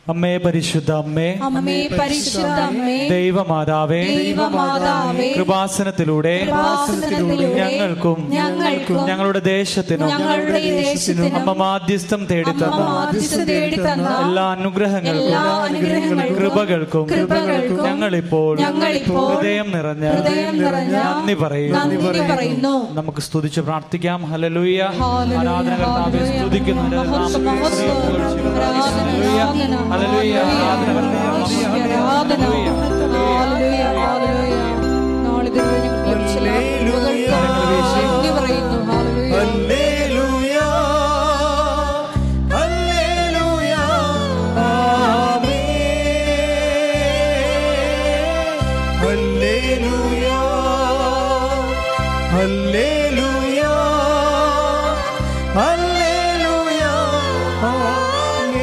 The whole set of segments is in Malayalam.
അമ്മേ പരിശുദ്ധ അമ്മേ അമ്മേ പരിശുദ്ധ അമ്മേ ദൈവമാതാവേ ദൈവമാതാവേ കൃപാസനത്തിലൂടെ കൃപാസനത്തിലൂടെ ഞങ്ങൾക്കും ഞങ്ങൾക്കും ഞങ്ങളുടെ ദേശത്തിനും ഞങ്ങളുടെ ദേശത്തിനും അമ്മ മാധ്യസ്ഥം അമ്മ തേടിത്തന്ന മാധ്യസ്ഥ തേടി തന്ന എല്ലാ അനുഗ്രഹങ്ങൾക്കും എല്ലാ അനുഗ്രഹങ്ങൾക്കും കൃപകൾക്കും കൃപകൾക്കും ഞങ്ങളിപ്പോൾ ഞങ്ങളിപ്പോൾ ഹൃദയം നിറഞ്ഞ ഹൃദയം നിറഞ്ഞ നന്ദി പറയുന്നു നന്ദി പറയുന്നു നമുക്ക് സ്തുതിച്ച് പ്രാർത്ഥിക്കാം ഹലലൂയ ഹല്ലേലൂയ, ആരാധന കർത്താവെ ഹല്ലേലൂയ. സ്തുതിക്കുന്നു മഹത്വം, മഹത്വം. ആരാധന, ആരാധന. ഹല്ലേലൂയ ആരാധന കർത്താവേ. ആരാധന. ഹല്ലേലൂയ, ഹല്ലേലൂയ. നാളിതുവരെ ഞങ്ങൾക്ക് ലഭിച്ച എല്ലാ കൃപകൾക്കും നന്ദി പറയുന്നു ഹല്ലേലൂയ. ഹല്ലേലൂയ ഹല്ലേലൂയ ആമേൻ ഹല്ലേലൂയ ഹല്ലേലൂയ ഹല്ലേലൂയ ആമേൻ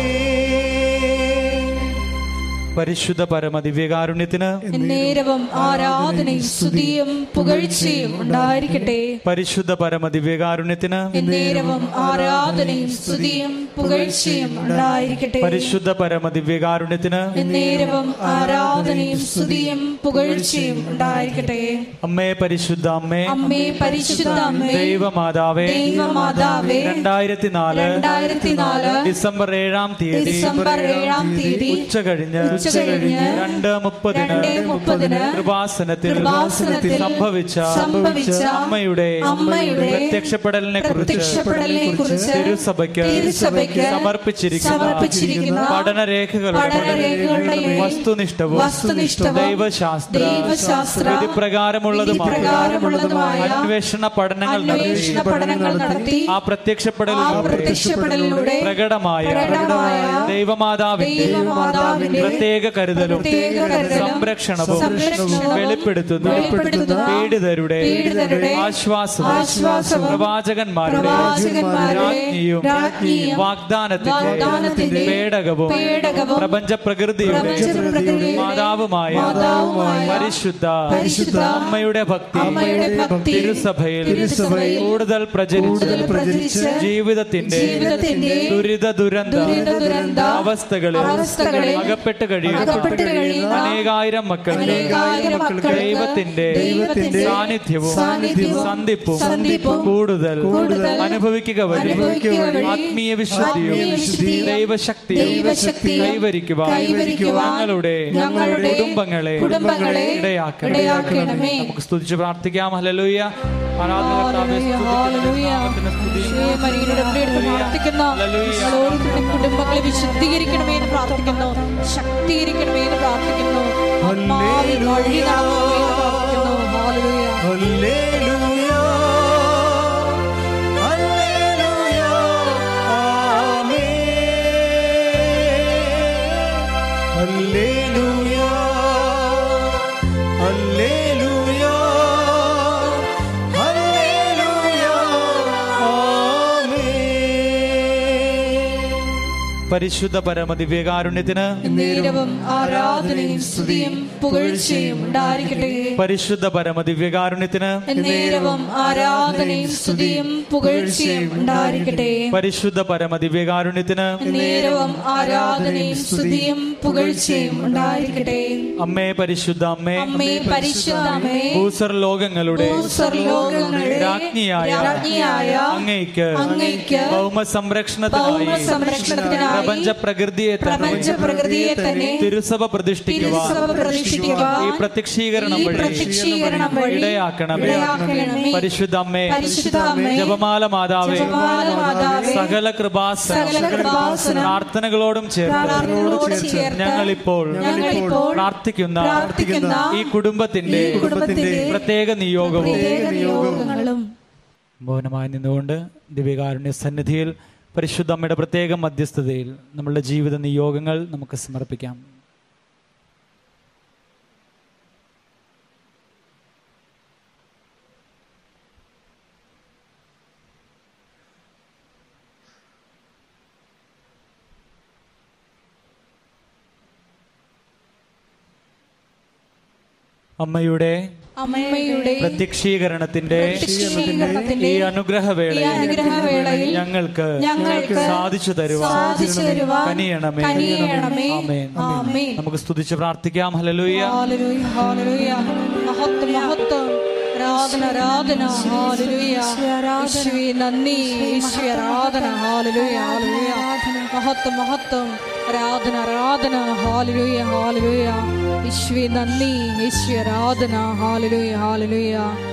പരിശുദ്ധ പരമ ദിവ്യകാരുണ്യത്തിന് എന്നേരവും ആരാധനയും സ്തുതിയും പുകഴ്ചയും ഉണ്ടായിരിക്കട്ടെ പരിശുദ്ധ പരമ ദിവ്യകാരുണ്യത്തിന് എന്നേരവും ആരാധനയും സ്തുതിയും പുകഴ്ചയും ഉണ്ടായിരിക്കട്ടെ പരിശുദ്ധ പരമ ദിവ്യകാരുണ്യത്തിന് എന്നേരവും ആരാധനയും സ്തുതിയും പുകഴ്ചയും ഉണ്ടായിരിക്കട്ടെ അമ്മേ പരിശുദ്ധ അമ്മേ അമ്മേ പരിശുദ്ധ അമ്മേ ദൈവമാതാവേ ദൈവമാതാവേ രണ്ടായിരത്തി നാല് രണ്ടായിരത്തി നാല് ഡിസംബർ ഏഴാം തീയതി ഡിസംബർ ഏഴാം തീയതി ഉച്ച കഴിഞ്ഞ് ഉച്ച കഴിഞ്ഞ് രണ്ട് മുപ്പതിന് രണ്ട് മുപ്പതിന് കൃപാസനത്തിൽ കൃപാസനത്തിൽ സംഭവിച്ച സംഭവിച്ച അമ്മയുടെ അമ്മയുടെ പ്രത്യക്ഷപ്പെടലിനെ കുറിച്ച് പ്രത്യക്ഷപ്പെടലിനെ കുറിച്ച് തിരുസഭയ്ക്ക് തിരുസഭയ്ക്ക് സമർപ്പിച്ചിരിക്കുന്ന സമർപ്പിച്ചിരിക്കുന്ന പഠനരേഖകളുടെ പഠനരേഖകളുടെ വസ്തുനിഷ്ഠവും വസ്തുനിഷ്ഠവും ദൈവശാസ്ത്ര ദൈവശാസ്ത്ര വിധിപ്രകാരമുള്ളതുമായ വിധിപ്രകാരമുള്ളതുമായ അന്വേഷണ പഠനങ്ങൾ നടത്തി അന്വേഷണ പഠനങ്ങൾ നടത്തി ആ പ്രത്യക്ഷപ്പെടലിലൂടെ ആ പ്രത്യക്ഷപ്പെടലിലൂടെ പ്രകടമായ പ്രകടമായ ദൈവമാതാവിന്റെ ദൈവമാതാവിന്റെ പ്രത്യേക കരുതലും പ്രത്യേക കരുതലും സംരക്ഷണവും സംരക്ഷണവും വെളിപ്പെടുത്തുന്ന വെളിപ്പെടുത്തുന്ന പീഡിതരുടെ പീഡിതരുടെ ആശ്വാസവും ആശ്വാസവും പ്രവാചകന്മാരുടെ പ്രവാചകന്മാരുടെ രാജ്ഞിയും രാജ്ഞിയും വാഗ്ദാനത്തിന്റെ വാഗ്ദാനത്തിന്റെ പേടകവും പേടകവും പ്രപഞ്ച പ്രകൃതിയുടെ പ്രപഞ്ചപ്രകൃതിയുടെ മാതാവുമായ മാതാവുമായ പരിശുദ്ധ പരിശുദ്ധ അമ്മയുടെ ഭക്തി അമ്മയുടെ ഭക്തി തിരുസഭയിൽ തിരുസഭയിൽ കൂടുതൽ പ്രചരിച്ച് കൂടുതൽ പ്രചരിച്ച് ജീവിതത്തിന്റെ ജീവിതത്തിന്റെ ദുരിത ദുരന്ത ദുരിത ദുരന്ത അവസ്ഥകളിൽ അവസ്ഥകളിൽ അകപ്പെട്ട് കഴിയുന്ന അകപ്പെട്ട് കഴിയുന്ന അനേകായിരം മക്കൾക്ക് അനേകായിരം മക്കൾക്ക് ദൈവത്തിന്റെ ദൈവത്തിന്റെ സാന്നിധ്യവും സാന്നിധ്യവും സന്ധിപ്പും സന്ധിപ്പും കൂടുതൽ കൂടുതൽ അനുഭവിക്കുക വഴി അനുഭവിക്കുക വഴി ആത്മീയ വിശുദ്ധിയും ആത്മീയ വിശുദ്ധിയും ദൈവശക്തിയും ദൈവശക്തിയും കൈവരിക്കുവാൻ കൈവരിക്കുവാൻ ഞങ്ങളുടെ ഞങ്ങളുടെ കുടുംബങ്ങളെ കുടുംബങ്ങളെ ഇടയാക്കണം ഇടയാക്കണമേ. നമുക്ക് സ്തുതിച്ച് പ്രാർത്ഥിക്കാം ഹല്ലേലൂയ ആരാധന കർത്താവേ, ഹല്ലേലൂയ, സ്തുതിക്കുന്നു, ഹല്ലേലൂയ. നാമത്തിന് സ്തുതി. ഈശോയെ മരിയയുടെ ഉള്ളിലെടുത്ത് പ്രാർത്ഥിക്കുന്ന ഹല്ലേലൂയ. ഞങ്ങൾ ഓരോരുത്തരുടെയും കുടുംബങ്ങളെ വിശുദ്ധീകരിക്കണമേ എന്ന് പ്രാർത്ഥിക്കുന്നു ശക്തീകരിക്കണമേ എന്ന് പ്രാർത്ഥിക്കുന്നു ആത്മാവിൽ വഴി നടക്കണമേ എന്ന് പ്രാർത്ഥിക്കുന്നു ഹല്ലേലൂയ. ഹല്ലേലൂയ ഹല്ലേലൂയ ആമേൻ ഹല്ലേലൂയ ഹല്ലേലൂയ ഹല്ലേലൂയ ആമേൻ പരിശുദ്ധ പരമ ദിവ്യകാരുണ്യത്തിന് നേരവും ആരാധനയും സ്തുതിയും പുകഴ്ചയും ഉണ്ടായിരിക്കട്ടെ പരിശുദ്ധ പരമ ദിവ്യകാരുണ്യത്തിന് നേരവും ആരാധനയും സ്തുതിയും പുകഴ്ചയും ഉണ്ടായിരിക്കട്ടെ പരിശുദ്ധ പരമ ദിവ്യകാരുണ്യത്തിന് നേരവും ആരാധനയും സ്തുതിയും പുകഴ്ചയും ഉണ്ടായിരിക്കട്ടെ അമ്മേ പരിശുദ്ധ അമ്മേ അമ്മേ പരിശുദ്ധമേ ഭൂസർ ലോകങ്ങളുടെ ലോകങ്ങളുടെ രാജ്ഞിയായ രാജ്ഞിയായ അങ്ങയ്ക്ക് അങ്ങയ്ക്ക് ഭൗമ സംരക്ഷണത്തിനായി ഭൗമ സംരക്ഷണത്തിനായി പ്രപഞ്ച പ്രകൃതിയെ തന്നെ പ്രപഞ്ച പ്രകൃതിയെ തന്നെ തിരുസഭ പ്രതിഷ്ഠിക്കുവാൻ തിരുസഭ പ്രതിഷ്ഠിക്കുവാൻ ഈ പ്രത്യക്ഷീകരണം ഈ വഴി പ്രത്യക്ഷീകരണം വഴി ഇടയാക്കണമേ ഇടയാക്കണമേ. പരിശുദ്ധ അമ്മേ പരിശുദ്ധ അമ്മേ, ജപമാല മാതാവേ ജപമാല മാതാവേ, സകല കൃപാസന സകല കൃപാസനം പ്രാർത്ഥനകളോടും ചേർത്ത് പ്രാർത്ഥനകളോട് ചേർത്ത് ഞങ്ങളിപ്പോൾ ഞങ്ങളിപ്പോൾ പ്രാർത്ഥിക്കുന്ന പ്രാർത്ഥിക്കുന്ന ഈ കുടുംബത്തിന്റെ ഈ കുടുംബത്തിന്റെ പ്രത്യേക നിയോഗവും പ്രത്യേക നിയോഗങ്ങളും മൗനമായി നിന്നുകൊണ്ട് ദിവ്യകാരുണ്യ സന്നിധിയിൽ പരിശുദ്ധ അമ്മയുടെ പ്രത്യേക മധ്യസ്ഥതയിൽ നമ്മളുടെ ജീവിത നിയോഗങ്ങൾ നമുക്ക് സമർപ്പിക്കാം അമ്മയുടെ അമ്മയുടെ പ്രത്യക്ഷീകരണത്തിന്റെ പ്രത്യക്ഷീകരണത്തിന്റെ ഈ അനുഗ്രഹവേളയിൽ ഈ അനുഗ്രഹവേളയിൽ ഞങ്ങൾക്ക് ഞങ്ങൾക്ക് സാധിച്ചു തരുവാൻ സാധിച്ചു തരുവാൻ കനിയണമേ കനിയണമേ. ആമേൻ ആമേൻ. നമുക്ക് സ്തുതിച്ച് പ്രാർത്ഥിക്കാം ഹല്ലേലൂയ ഹാലലൂയ ഹാലലൂയ മഹത്വം മഹത്വം ആരാധന ആരാധന ഹാലലൂയ യേശുവേ നന്ദി യേശുവേ ആരാധന ഹാലലൂയ ഹാലലൂയ മഹത്വം മഹത്വം ആരാധന ആരാധന ഹാലലൂയ ഹാലലൂയ യേശുവേ നന്ദി യേശുവേ ആരാധന ഹാലലൂയ ഹാലലൂയ